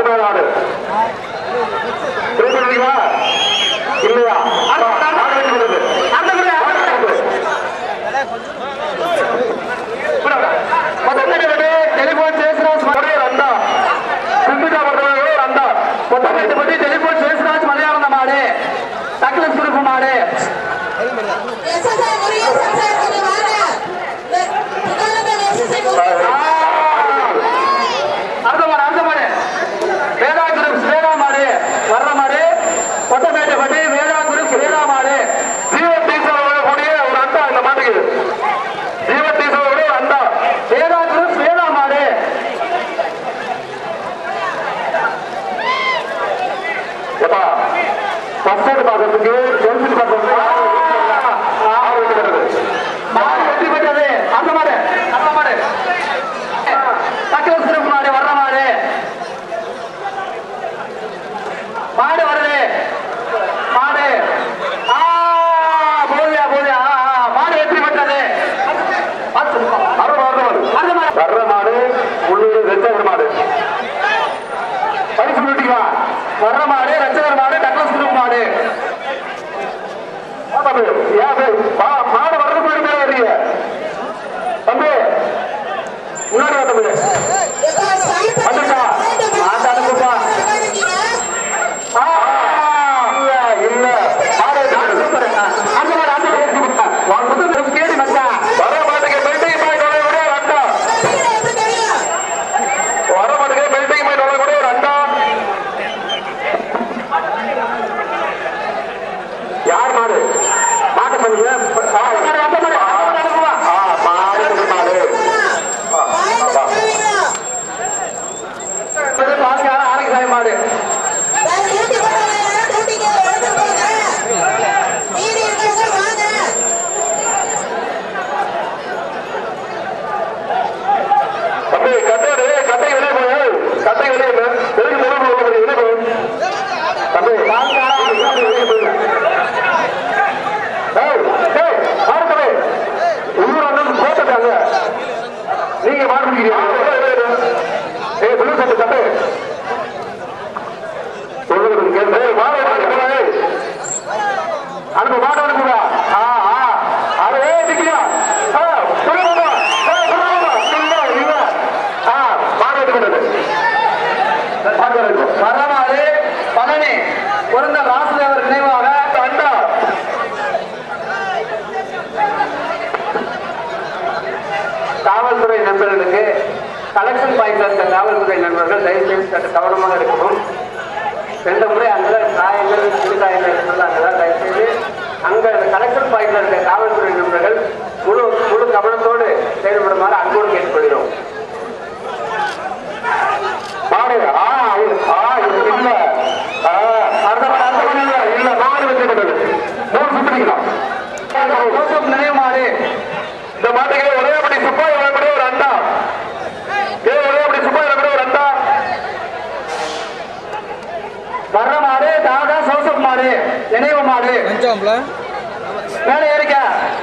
அருமையான மாடு புரியுதுங்களா இல்லையா மாடு வெற்றி பெற்றது. మొదటి టెలిఫోన్ చేసిన మరి అందా కుంభిగా పడుతున్నాడు అందా మొత్తం బట్టి టెలిఫోన్ చేసిన మలయాళం మాడే తక్కువ గ్రూప్ మాడే எஸ்எஸ்ஐ முருகேசன் சார் கொஞ்சம் வாங்க புகழந்தன் எஸ்எஸ்ஐ முருகேசன் அர்த்தமாடு அர்த்தமாடு வேதா குரூப் வேதா மாடு வர்ற மாடு கொட்டமேட்டை பட்டி வேதா குரூப் வேதா மாடு ஜீவ டீசலோட கூடிய ஒரு அண்டா இந்த மாட்டுக்கு ஜீவ டீசலோட ஒரு அண்டா வேதா குரூப் வேதா மாடு ஏப்பா ஃபர்ஸ்ட் எய்ட் பார்க்கறதுக்கு ஜென்சில் பார்க்கறதுக்கு ஆறு வெற்றி பெற்றது மாடு வெற்றி பெற்றது அந்த மாடு அந்த மாடு தக்கல் சிறப்பு மாடு வர்ற மாடு மாடு வருது மாடு ஆ போதியா போதியா ஆ, ஆ, மாடு வெற்றி பெற்றது வர்ற மாடு உள்ளூர் வெச்சவர் மாடு பரிசு கொடுத்தீங்களா வர்ற மாடு ரச்சகர் மாடு டக்ளஸ் குரூப் மாடு வா தம்பி, ஏன் தம்பி? வா, மாடு வர்றது போயிட்டு மேலே வரீங்க தம்பி முன்னாடி வா தம்பி எப்பா ஸ்டார்ட் வந்துட்டா? ஆட்ட அனுப்புப்பா. ஆ, இல்ல, இல்ல. மாடு வெற்றி பெற்றது. அந்த மாடு, அந்த மாடு வெற்றி பெற்றது. உன் சுத்தம் கேடி மச்சான். வர மாட்டுக்கு building point உள்ள கூட ஒரு அண்டா. எப்படி தெரியும் வர மாட்டுக்கு building point உள்ள கூட ஒரு அண்டா. யார் மாடு மாட்டு சொல்லுங்க ஆ, அந்த மாடு, அந்த மாடு. அந்த மாடு அனுப்புவா. ஆ, மாடு வெற்றி மாடு ஆ, வாங்க வா. தெரியுங்க இது பாருங்க, ஆணைக்கு சாய் மாடு சார் டியூட்டி போறவங்க டியூட்டிக்கு எடுத்து போங்க மீதி இருக்கவங்க வாங்க தம்பி கட்டோடு கட்டை வெளியே போய் கட்டை வெளியே போய் எதுக்கு முதல் போக வெளியே போய் தம்பி வெளியே போய் ஏய், ஏய், பாரு தம்பி. உள்ளூர் அண்ணன் போட்டுட்டாங்க. நீங்க மாடு பிடிக்கிறீங்க. ஏய், புல்லு சட்டை தம்பி. சொல்லுறது கேளு. ஏய், மாடு எடுத்துட்டு போடா, ஏய். அனுப்பு மாடு அனுப்புடா ஆ ஆ அது ஏய் நிக்கிறா ஆ சொல்லுங்க ஆ சொல்லுங்க இல்ல இல்ல ஆ மாடு எடுக்கிறது வரமாறு பழனி பிறந்த ராசுதேவர் நினைவாக அண்டா காவல்துறை நண்பர்களுக்கு கலெக்ஷன் பாயிண்ட்ல இருக்க காவல்துறை நண்பர்கள் தயவுசெய்து சற்று கவனமாக இருக்கணும் ரெண்டு முறை அங்கே காயங்கள் சிறு காயங்கள் இருந்தாங்க தயவுசெய்து அங்க கலெக்ஷன் பாயிண்ட்ல இருக்க காவல்துறை நண்பர்கள் முழு முழு கவனத்தோடு செயல்படுமாறு அன்போடு கேட்டுக்கொள்கிறோம் மாடு ஆ ஆ இல்ல ஆ, அந்த மாடு, அந்த மாடு இல்ல இல்ல மாடு வெற்றி பெற்றது மூணு சுத்திரிக்கலாம் ஜோசப் நினைவு மாடு இந்த மாட்டுக்கு ஒரேபடி சுப்பாய் வரக்கூடிய ஒரு அண்டா ஏ ஒரேபடி சுப்பாய் வரக்கூடிய ஒரு அண்டா வர்ற மாடு தாதா சோசப் மாடு நினைவு மாடு அஞ்சாம்ல மேலே ஏறிக்க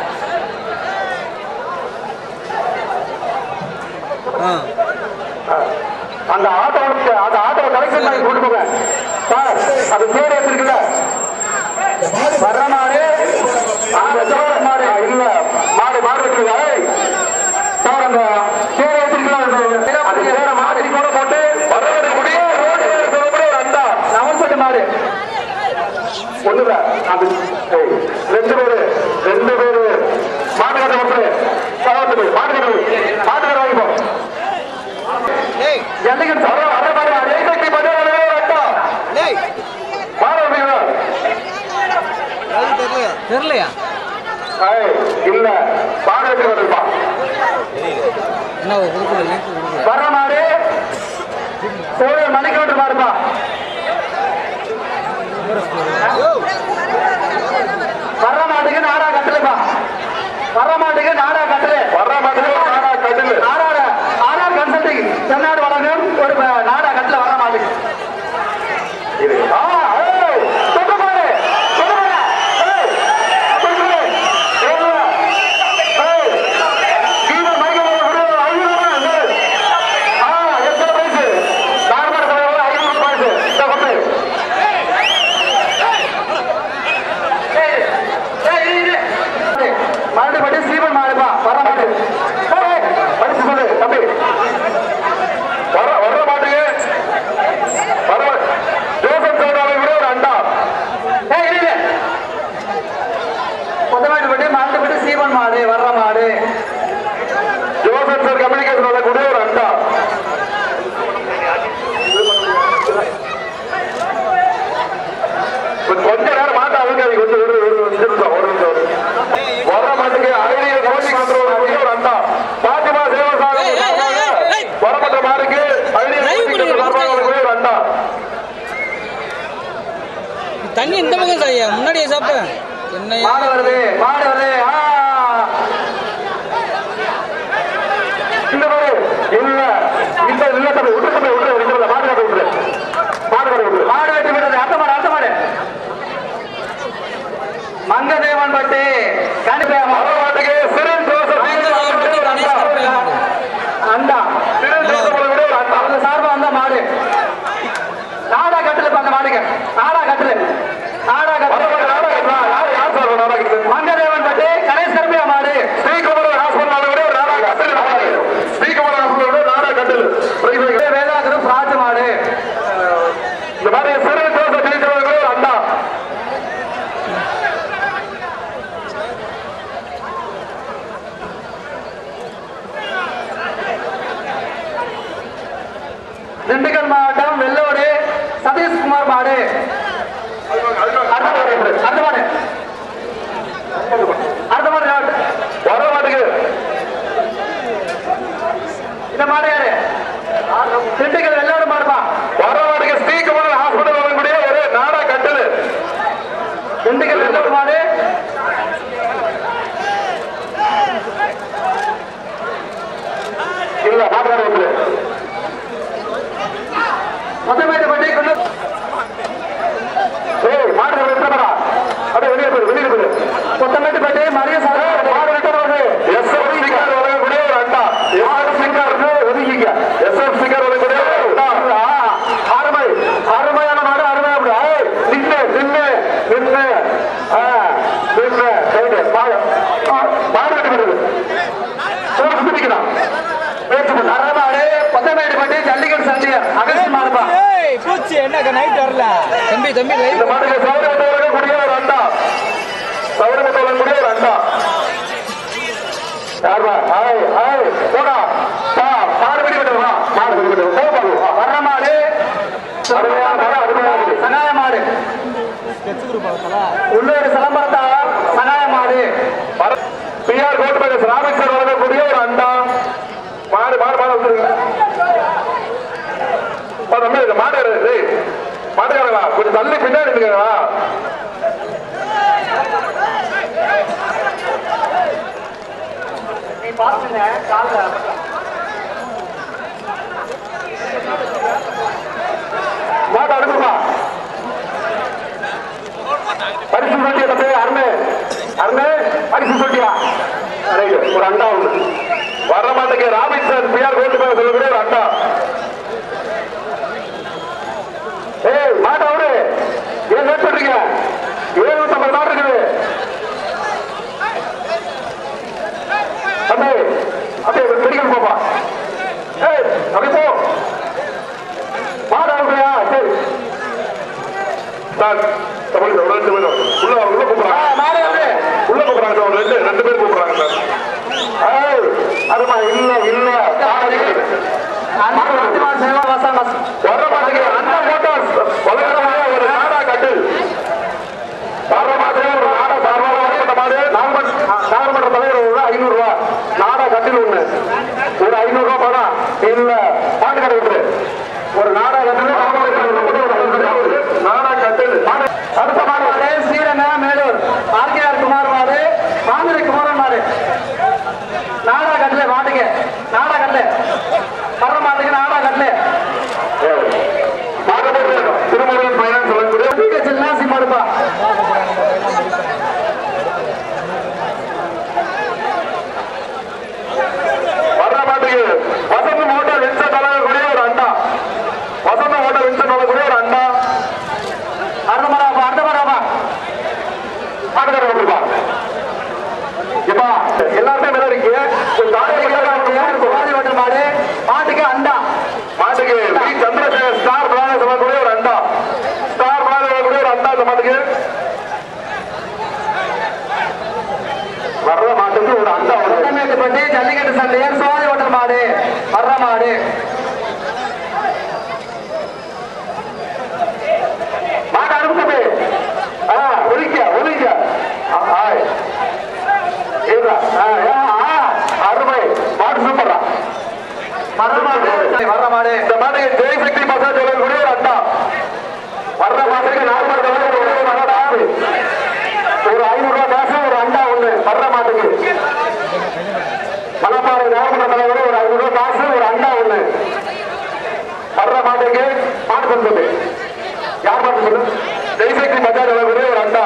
ஆ அந்த ஆட்டோவுக்கு அந்த ஆட்டோவை கலெக்ஷன் பண்ணி கொண்டு போங்க சார் அது பேர் வச்சிருக்குல்ல வர்ற மாடு அந்த சோழ மாடு இல்ல மாடு மாடு வச்சிருக்கா ஏய். சார் அந்த பேர் வச்சிருக்கலாம் அது பேரை மாற்றி கூட போட்டு வர்றவருக்கு முடிய ரோடு சொல்லக்கூடிய ஒரு அண்டா நவசட்டு மாடு ஒண்ணுல அது ஏய், ரெண்டு பேரு ரெண்டு பேரு மாட்டு கட்ட மட்டும் சகோதரி மாட்டு கட்ட மாட்டு கட்ட வாங்கிப்போ டேய் ஜல்லிக்கட்டு சரம் வர மாதிரி அதே கட்டி பண்ணி அட்டா டேய் மாடு அப்படிங்களா அது தெரியலையா தெரியலையா ஏய், இல்ல மாடு வெட்டி வருதுப்பா என்ன கொடுக்கல லிங்க் கொடுக்கல வர்ற மாடு ஒரு மணிக்கு விட்டு மாடுப்பா வர்ற மாட்டுக்கு நாடா கட்டலுப்பா வர்ற மாட்டுக்கு நாடா கட்டலு வர்ற மாட்டுக்கு நாடா கட்டலு நாடாட ஆர்ஆர் கன்சல்டிங் தென்னாடு வழங்கும் ஒரு ப- நாடா கட்டல வர்ற மாட்டுக்கு ஆ, ஏய், தொட்டு பாரு, தொட்டு பாரு, ஏய், தொட்டு பாரு, ஏய், ஏய், கீழே மைக்கில் ஒரு ஐநூறு ரூபாய், ஏய். ஆ, எத்தனை பைசு? நார்மல் கடையில ஐநூறு ஏய், படிச்சு சொல்லு தம்பி வர வர்ற மாட்டுக்கு வர ஜோசப் சோடாவை விட ஒரு அண்டா ஏய் இல்ல கொத்தமாட்டு பட்டி மாட்டு பட்டி சீவன் மாடு வர்ற மாடு ஜோசப் சார் கம்யூனிகேஷன் வரக்கூடிய ஒரு அண்டா கொஞ்ச கொஞ்ச நேரம் மாட்ட அவங்க கொஞ்சம் ஒரு ஒரு நிமிஷம் ஒரு நிமிஷம் வர்ற மாட்டுக்கு ஐடியா கோஷி கண்ட்ரோல் ஒரு அண்டா பாத்திமா சேவசாமி ஏய், ஏய், ஏய், ஏய். வரப்பட்ட மாடுக்கு ஐடியா Live கோஷி பண்ணுங்க, கண்ட்ரோல் வரக்கூடிய ஒரு அண்டா தண்ணி இந்த பக்கம் சாய்யா முன்னாடியே சாப்பிட்டேன் என்ன மாடு வருது மாடு வருது ஆ. இந்த மாதிரி இல்ல இந்த இல்ல தம்பி விட்டு தம்பி விட்டு விட்டு மாடு கட்ட விட்டு மாடு கட்ட விட்டு மாடு வெட்டி விடுறது அத்த மாடு அத்த மாடு மங்கதேவன் பட்டி கண்டிப்பா மாட்டுக்கு சிறில் ஜோசப் மங்கதேவன் பட்டி கணேஷ் கருப்பையா மாடு அண்டா சிறில் ஜோசப் விட ஒரு அண்டா அவங்க சார்பா வந்த மாடு நாடா கட்டுல அந்த மாடுங்க நாடா கட்டுல நாடா வர கட்டுல மாட்டு நாடா கட்டுறா யார் யார் சார் நாடா கட்டுது மங்கதேவன் பட்டி கணேஷ் கருப்பையா மாடு ஸ்ரீகுமரன் ஹாஸ்பிட்டல் விட ஒரு நாடா கட்டல் ஸ்ரீகுமரன் ஹாஸ்பிட்டல் விட நாடா கட்டல் வேதாகிரம் பிராஜ் மாடு இந்த மாதிரி சிறில் ஜோசப் ஜெயிச்சவங்க விட ஒரு அண்டா திண்டுக்கல் மாவட்டம் வெள்ளோடு சதீஷ்குமார் மாடு அடுத்த மாடு அடுத்த மாடு அடுத்த மாடு யாரு? வர மாட்டுக்கு இந்த மாடு யாரு திண்டுக்கல் வெள்ளோடு மாடுப்பா வர மாட்டுக்கு ஸ்ரீகுமரன் ஹாஸ்பிட்டல் வரக்கூடிய ஒரு நாடா கட்டல் திண்டுக்கல் வெள்ளோடு மாடு இல்ல மாட்டுக்கார வந்து முத்தமேட்டு பட்டி கொண்டு ஏய் மாடு விட்டுறா அப்படியே வெளியே போயிரு வெளியே போயிரு முத்தமேட்டு பட்டி மரிய சார் மாடு விட்டுறது எஸ் எஃப் சிக்கார் வரக்கூடிய ஒரு அண்டா எஸ் எஃப் சிக்கார் ஒதுக்கிக்க எஸ் எஃப் சிக்கார் வரக்கூடிய ஒரு அண்டா அருமை அருமையான மாடு அருமை அப்படி ஏய், நின்னு நின்னு நின்னு ஆ, நின்னு சைடு மாடு ஆ, மாடு விட்டு வருது ஒரு சுத்திக்கலாம் பேச்சு பண்ண அரை மாடு முத்தமேட்டு பட்டி ஜல்லிக்கட்டு சண்டியர் அகஸ்ட் மாடுப்பா பூச்சி என்ன நைட் வரல தம்பி தம்பி லைவ் இந்த மாட்டுக்கு சௌரவத்தை வரக்கூடிய ஒரு அண்டா சௌரவத்தை வரக்கூடிய ஒரு அண்டா யாருமா ஹாய் ஹாய் போடா பா மாடு பிடி விட்டு வா மாடு பிடி விட்டு போ பாரு வர்ற மாடு அருமையான மாடு அருமையான மாடு சகாய மாடு உள்ளூர் சிலம்பரத்தா சகாய மாடு பிஆர் கோட்டமேகஸ் ராமேஸ்வர் வழங்கக்கூடிய ஒரு அண்டா மாடு மாடு மாடு வந்துருங்க பா, தம்பி இந்த மாடு எடு, டேய். மாட்டுக்காரங்களா கொஞ்சம் தள்ளி பின்னாடி இருக்குங்களா நீ பாத்துங்க காலில் மாட்டு அடுக்குமா பரிசு சொல்லியா தம்பி அருண் அருண் பரிசு சொல்லியா ரைட், ஒரு அண்டா உண்டு வர மாட்டேங்க ராபின்சன் பிஆர் கோட்டு மேல சொல்லக்கூடிய ஒரு அண்டா ஏய் மாட்டு அவரு ஏன் லேட் பண்றீங்க எழுநூத்தி ஐம்பது மாடு இருக்குது தம்பி அப்படியே மெடிக்கல் போப்பா ஏய் அப்படி போ மாடு அனுப்புறியா சரி சார் தமிழ் ஒரு ரெண்டு பேரும் உள்ள உள்ள கூப்பிடுறாங்க மாடு வந்து உள்ள கூப்பிடுறாங்க சார் ஒரு ரெண்டு ரெண்டு பேர் கூப்பிடுறாங்க சார் ஏய் அதுமா இல்ல இல்ல மாடு சேவா வாசம் வர மாட்டேங்க அந்த மோட்டார்ஸ் வளர்க்கறவங்க ஒரு நாடா கட்டு வர மாட்டேங்க ஒரு நாடா சார்பாக வரப்பட்ட மாடு நாகமன்ற நாகமன்ற தலைவர் ஒரு ஐநூறு ரூபா நாடா கட்டில் ஒண்ணு ஒரு ஐநூறு ரூபா பணம் இல்ல மாட்டு கடை விட்டுரு ஒரு நாடா கட்டில் நாடா கட்டில் அடுத்த மாடு மாடு ஸ்ரீரங்க மேலூர் ஆர்கேஆர் குமார் மாடு மாமலை குமாரன் மாடு நாடா கட்டல மாட்டுக்கு நாடா கட்டல வர்ற மாட்டுக்கு நாடா கட்டல திருமுருகன் பயணம் சொல்லக்கூடிய சில்லாசி மாடுப்பா வர்ற மாட்டுக்கு வசந்த் மோட்டார் வெச்ச மாடு இந்த மாதிரி ஜெயசக்தி மசாஜ் சொல்லக்கூடிய ஒரு அண்டா வர்ற மாட்டுக்கு நார்மல் கலர் ஒரு மகடா ஒரு ஐநூறு ரூபாய் காசு ஒரு அண்டா ஒண்ணு வர்ற மாட்டுக்கு மலப்பாறை நாகமன்ற தலைவர் ஒரு ஐநூறு ரூபாய் காசு ஒரு அண்டா ஒண்ணு வர்ற மாட்டுக்கு மாட்டு பண்றது யார் மாட்டு சொல்லு ஜெயசக்தி மசாஜ் சொல்லக்கூடிய ஒரு அண்டா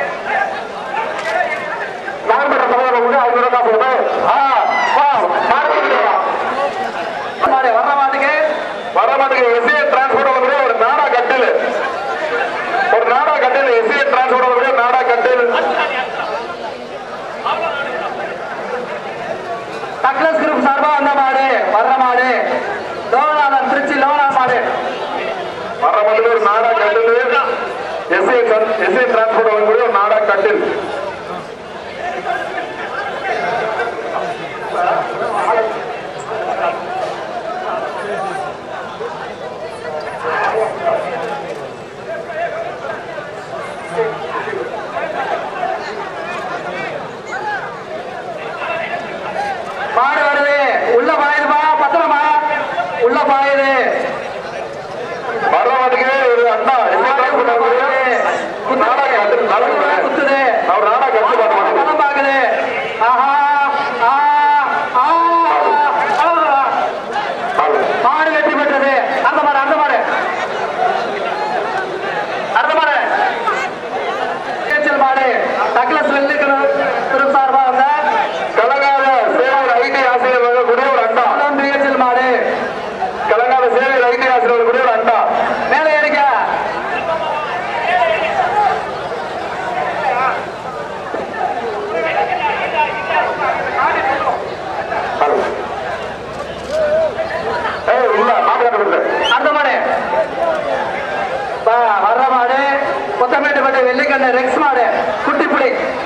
நாகமன்ற தலைவர் வந்து ஐநூறு ரூபாய் காசு ஒண்ணு ஆ வா மாடு பண்றது வா. மாடு வர்ற மாட்டுக்கு வரமாட்டுக்கு எஸ்ஏ டிரான்ஸ்போர்ட் வரக்கூடிய ஒரு நாடா கட்டில் ஒரு நாடா கட்டில் எஸ்ஏ டிரான்ஸ்போர்ட் வரக்கூடிய நாடா கட்டில் டக்ளஸ் குரூப் சார்பா வந்த மாடு வர்ற மாடு லோகநாதன் திருச்சி லோகநாத் மாடு வரமாட்டுக்கு ஒரு நாடா கட்டில் எஸ்ஏ எஸ்ஏ டிரான்ஸ்போர்ட் வரக்கூடிய ஒரு நாடா கட்டில் மாடு வருது உள்ள பாயுதுமா பத்திரமா உள்ள பாயுது வரமாட்டுக்கு ஒரு அண்ணா எஸ்ஏ டிரான்ஸ்போர்ட் வரக்கூடிய நாடா கட்டில் நடக்குது குத்துது அவர் நாடா கட்டில் பார்க்க மாட்டேங்குது பணம் பாக்குது ஆஹா ஆ, ஆ, ஆ. மாடு வெற்றி பெற்றது அந்த மாடு அந்த மாடு அந்த மாடு கேச்சல் மாடு டக்ளஸ் வெள்ளி திரு சார்பா வந்த கலங்காத சேவை ஐடி ஆசிரியர் வரக்கூடிய ஒரு அண்டா கேச்சல் மாடு கலங்காத சேவை ஐடி ஆசிரியர் வரக்கூடிய ஒரு அண்டா மேலே ஏறிக்க ஏய் இல்ல மாட்டு கட்டுறது அந்த மாடு பா, வர்ற மாடு கொத்தமேட்டுப்பட்டி வெள்ளிக்கண்ணு ரெக்ஸ் மாடு குட்டிப்புடி